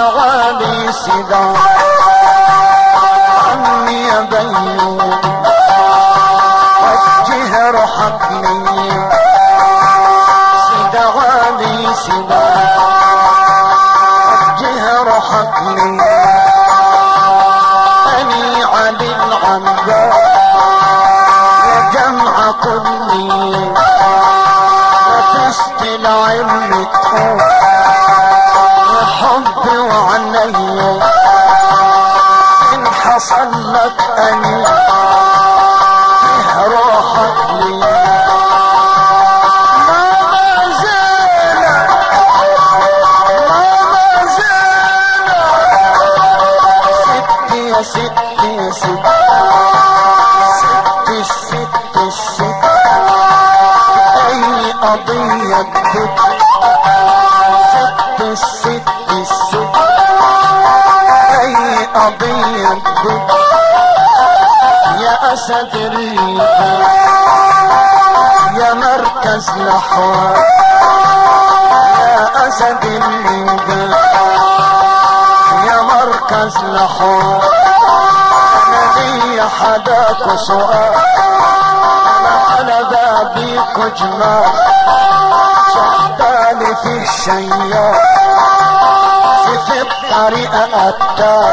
غالي سيدا عمي يا بيو وجه روحك لي سيدا غالي سيدا وجه روحك لي أني علي العنبر يا جمع كلي نفست العلم تقول يا حبي وعنيا إن حصل لك أني فيه روحك لي ما زال ما زال ستي يا ستي يا ستي ستي الست الست اي قضية بك ست الست الست اي قضية بك يا اسد الريفة يا مركز الاحوال يا اسد الريفة يا مركز الاحوال انا لي حداك سؤال انا على بابيك جمال شحتالي في الشيال في في الطريق اتاك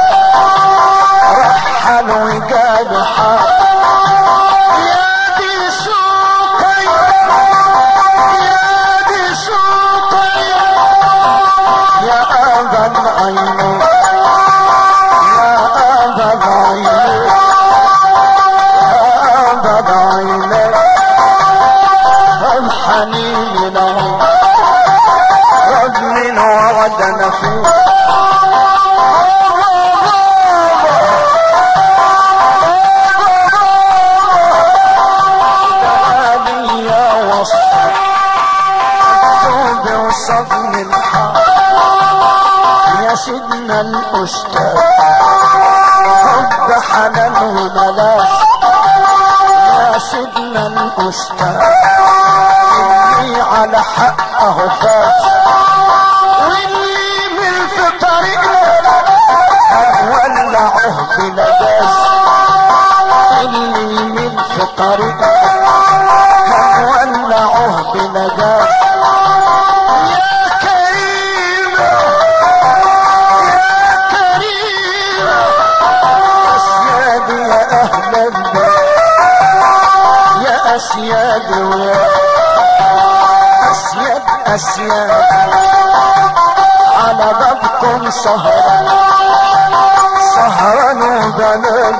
رحل وقال حال يا دي سوقي يا دي سوقي يا أبا العين يا أبا العين يا أبا العين الحنين له رجل وعدنا فيه تعالي يا وصف الثوب وصدم الحال يا سيدنا الأستاذ حب حنان وملاذ يا سيدنا الأستاذ اللي على حقه فاز واللي من في طريقنا هنولعه بلا جاز اللي من في طريقنا هنولعه بلا جاز يا كريم يا كريم أسيادي يا أهل البيت يا أسيادي ويا أسياد أسياد على بابكم سهرة سهرة وبنات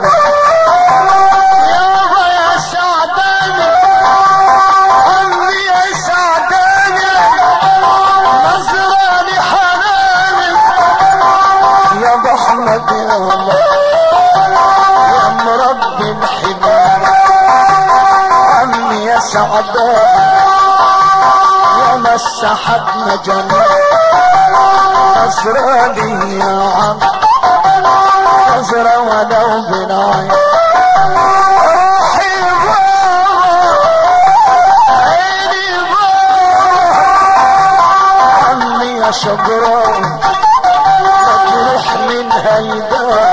يابا يا سعدان عمي يا سعدان نظرة لحنان يا ابو احمد يا الله يا مربي الحمام عمي يا سعدان يا مسحتنا جنة نظرة لي يا عم نظرة ولو بناي روحي بابا عيني بابا عمي يا شبران مجروح من هيدا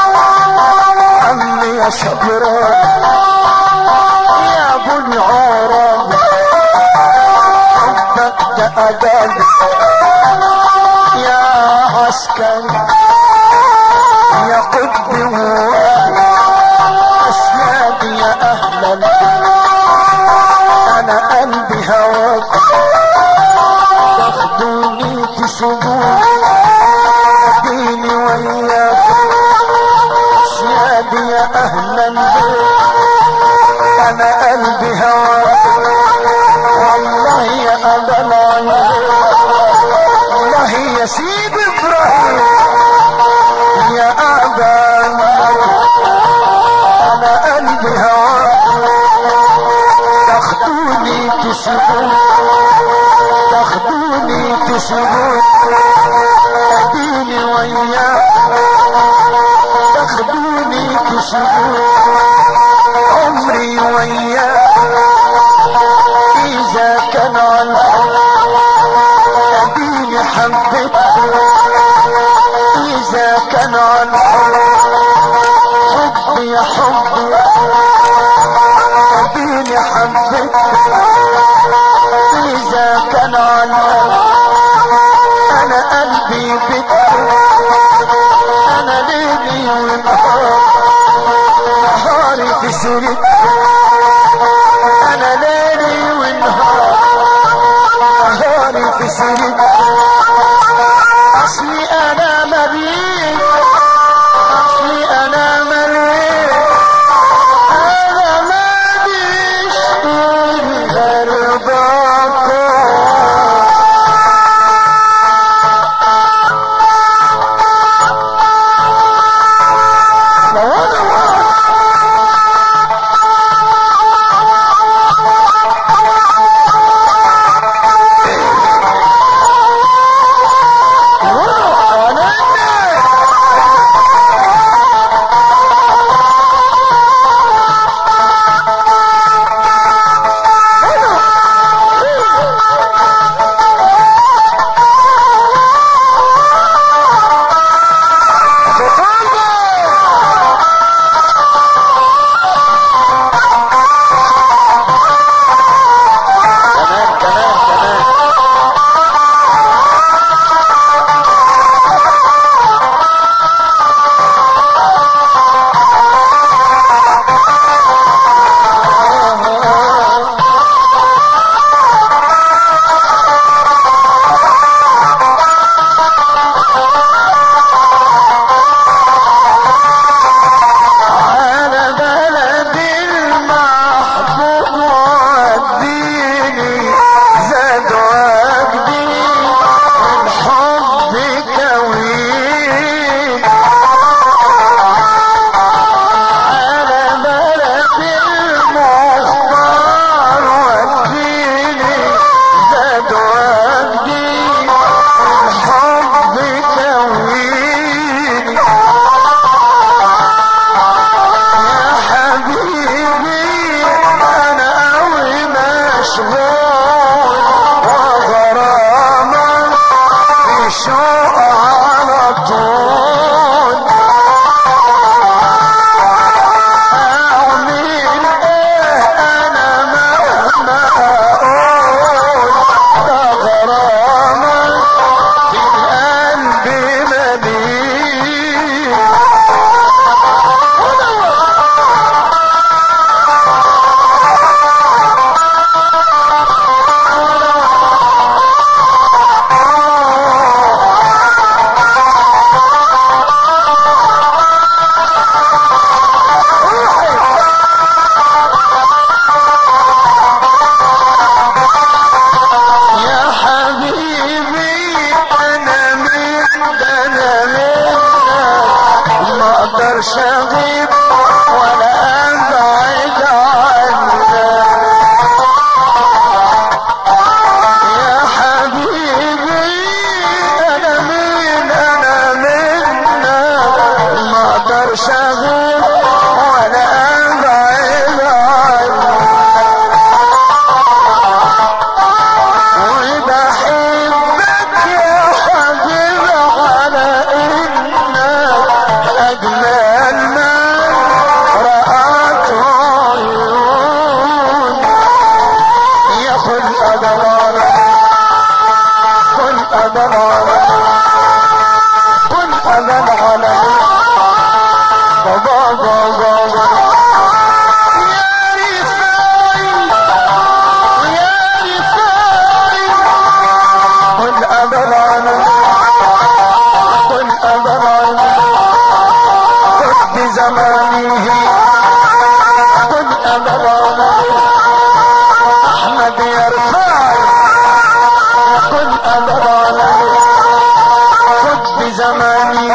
عمي يا شبران يا ابو العرب حبك ده أدب يا عسكري يا قطب أسنادي يا أهل البيت أنا قلبي هواك تاخدوني تسيبوني أديني وياك أسنادي يا أهل البيت أنا قلبي هواك والله يا أبا العين والله يا سيد إبراهيم يا أبا أنا قلبي هواك تاخدوني تسيبوني اقدرش اغيب ولا ابعد عنك يا حبيبي انا مين انا منك ما اقدرش اغيب ولا ابعد عنك وبحبك يا حبيبي على انك اجمل ما رأت عيون يا خل أدرار كن أدرار كن أدرار بابا بابا يا رفاعي يا رفاعي كن أدرار كن أدرار كن بزمانه كن أدرار احمد يرفع كن ابرانا خد بزماني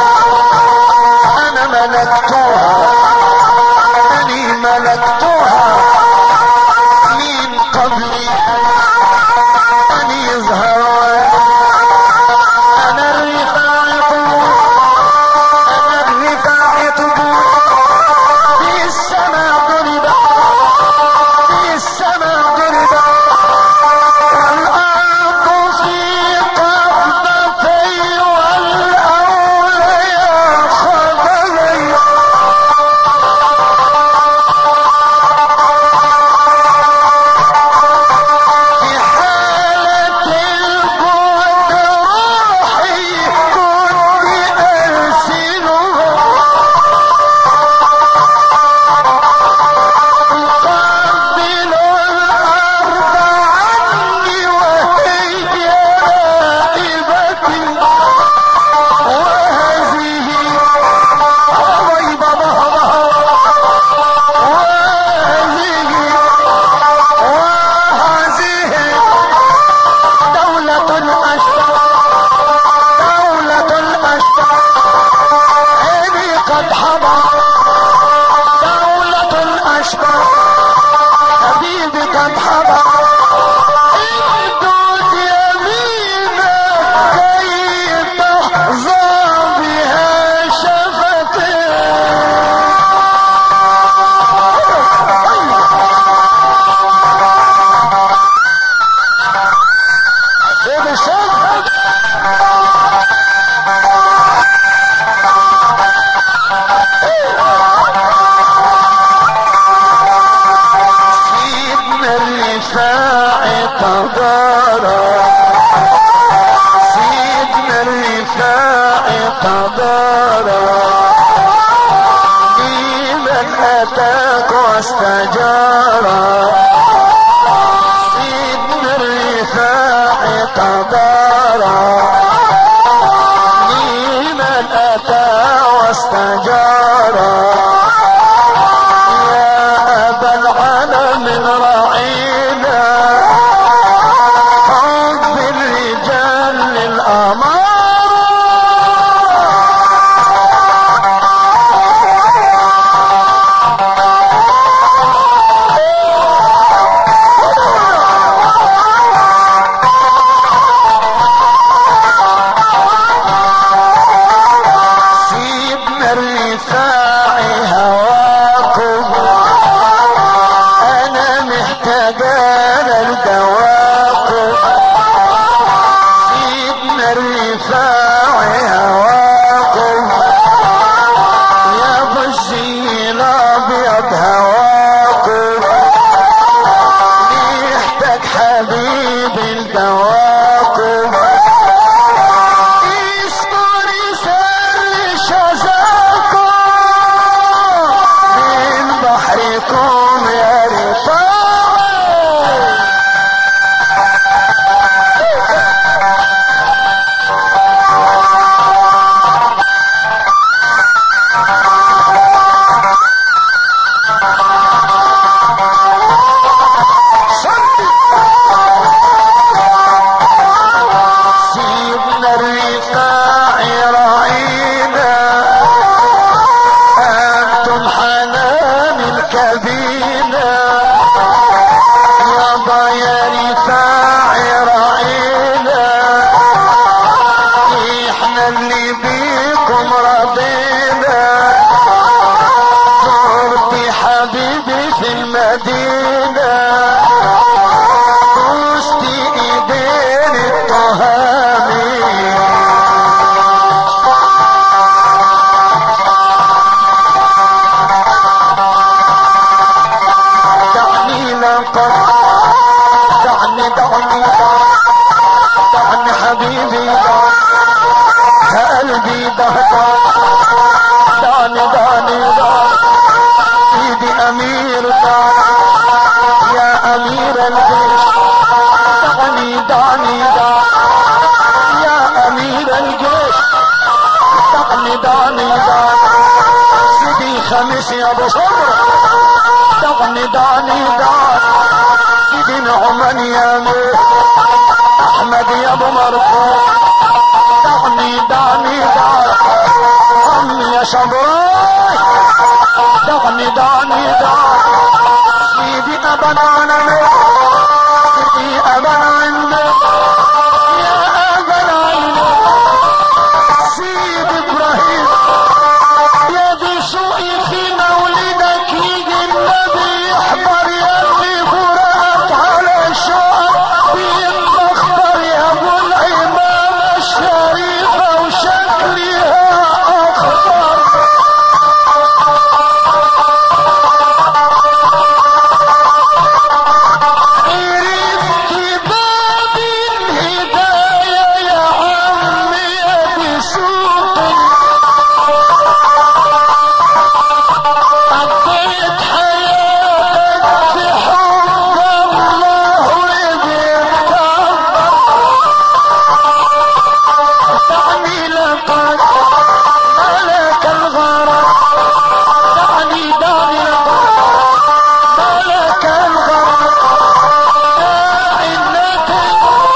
انا ملكتها اني ملكتها مين قبلي اني يظهر انا الرفاع انا الرفاع في السماء ضرب في السماء ضرب والأرض في قبضتي والأولياء خبري في حالة البعد روحي كنت أرسلها تقبل الأرض عني وهي نائبتي وهذه غيب ظهرها وهذه وهذه دولة الأشبار دولة الأشبار عيني قد حضر دولة الأشبار حبيبي قد حضر امدد يمينك كي تحظى بها شفتي سيد الشيخ سيدنا الرفاع قدارا سيدنا الرفاع قدارا لمن اتاك واستجارا سيدنا الرفاع قدارا لمن اتى واستجارا يا أبا العالم راعينا حب الرجال للأمارة ايدينا بوست ايدين التهامي دعني لقد دعني دعني دعني حبيبي دعني قلبي دهدى دعني دعني دعني ايدي امير دعني يا امير الجيش دعني دعني دعني يا امير الجيش دعني دعني دعني سيدي خميس يا ابو صبر دعني دعني دعني سيدي نعمان يا مير احمد يا ابو مرفوع دعني دعني دعني عمي يا شبراي دعني دعني دعني سيدي ابن عالمي سيدي ابن عندي يا ابن عيني سيد ابراهيم يا دي سوقي في مولدك يجي النبي يحضر يلي فراقك على الشوق بيتبختر يا ابو الامامه الشريفه وشكلها اخضر عرفت باب الهدايه يا عمي يا دي سوقي قضيت حياتك في حب الله وبيتكبر دعني لقد ملك الغرض دعني دعني لقد ملك الغرض أعنتي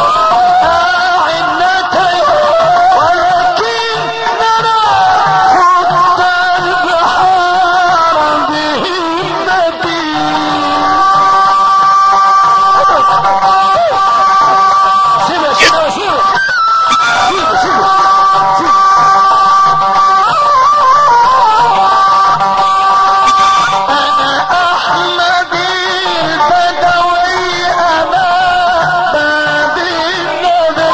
أعنتي ولكن نرى خط البحار بهمتي سيبه سيبه سيبه سيبه سيبه أنا أحمد البدوي أنا باب النبي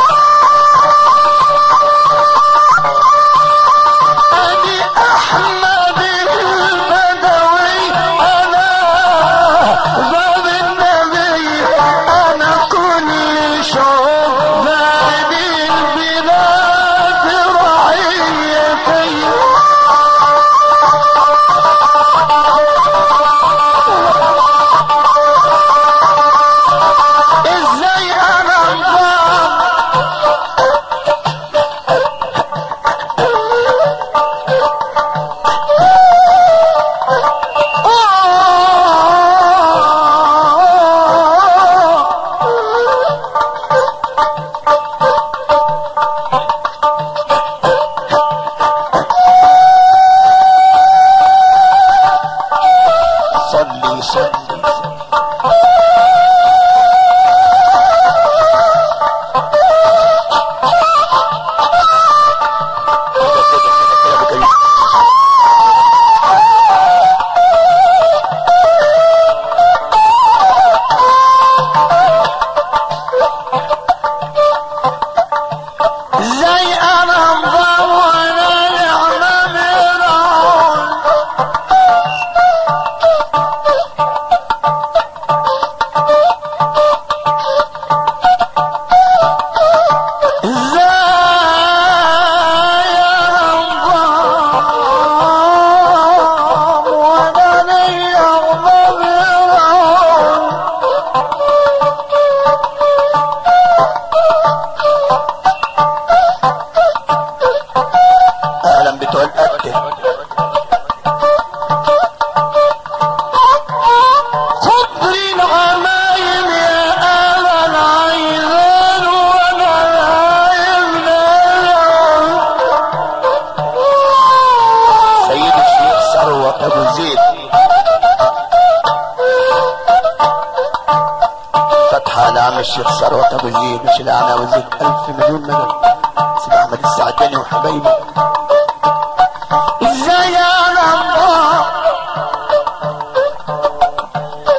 أنا أحمد البدوي أنا باب النبي أنا كل شوق بادي البلاد رعيتي ازاي انا انضام صلي صلي زي انا انضم وانا نعمة مرعون ازاي انا انضم وانا نعمة مرعون اهلا بتوع الاكل خضر العمايم يا اهل العيذان وانا العيب سيد الشيخ ثروة ابو زيد فتحة لعم الشيخ ثروة ابو زيد مش لعم ابو زيد الف مليون مدد سيد احمد السعداني وحبايبي ازاي انا الله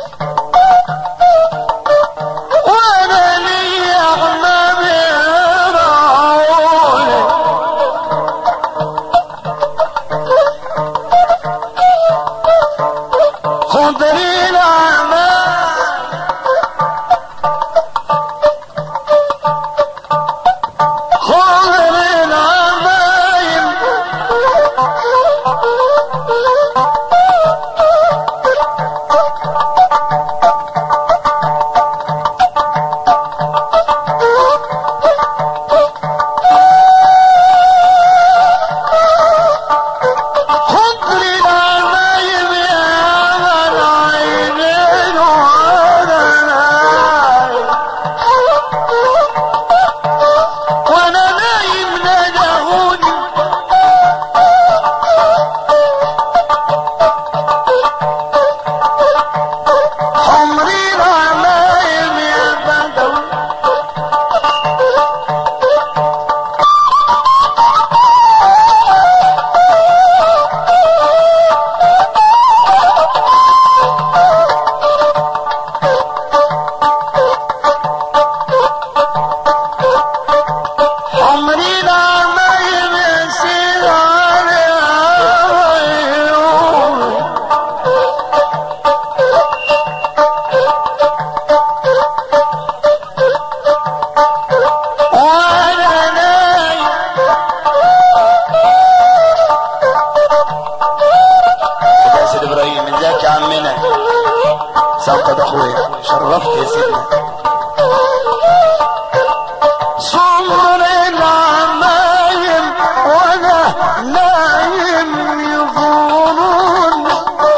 عرفت يا سيدنا صمر العمايم وانا نايم يغورون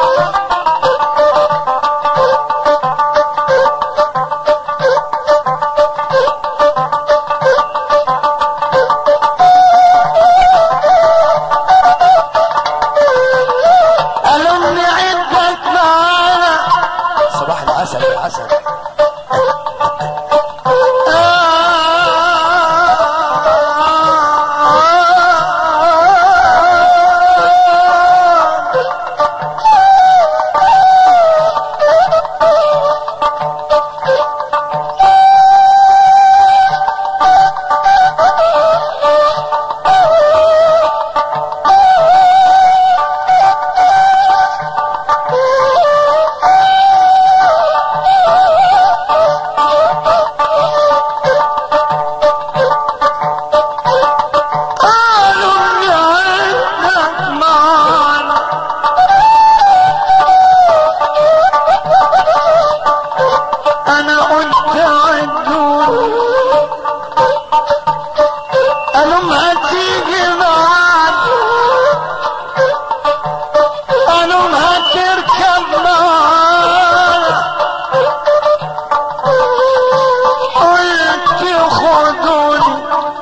ألم عدك معانا صباح العسل يا عسل قالوا يا عدك معانا انا قلت عدون قالوا ما تيجي معانا قالوا ما تركب معانا قلت خدوني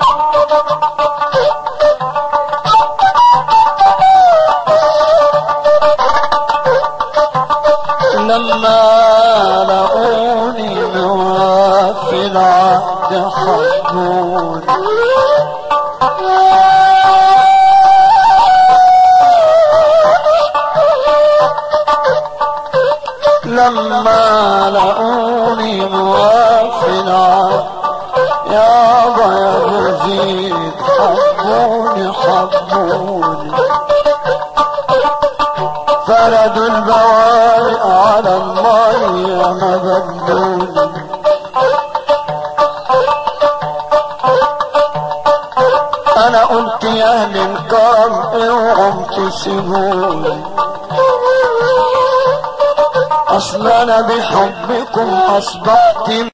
لما لقوني موافي العهد حبوني لما لقوني موافي العهد يابا يا بزيد حبوني حبوني فردوا البوارق على المية ما بدوني انا قلت يا اهل الكرم اوعوا تسيبوني اصل انا بحبكم اصبحت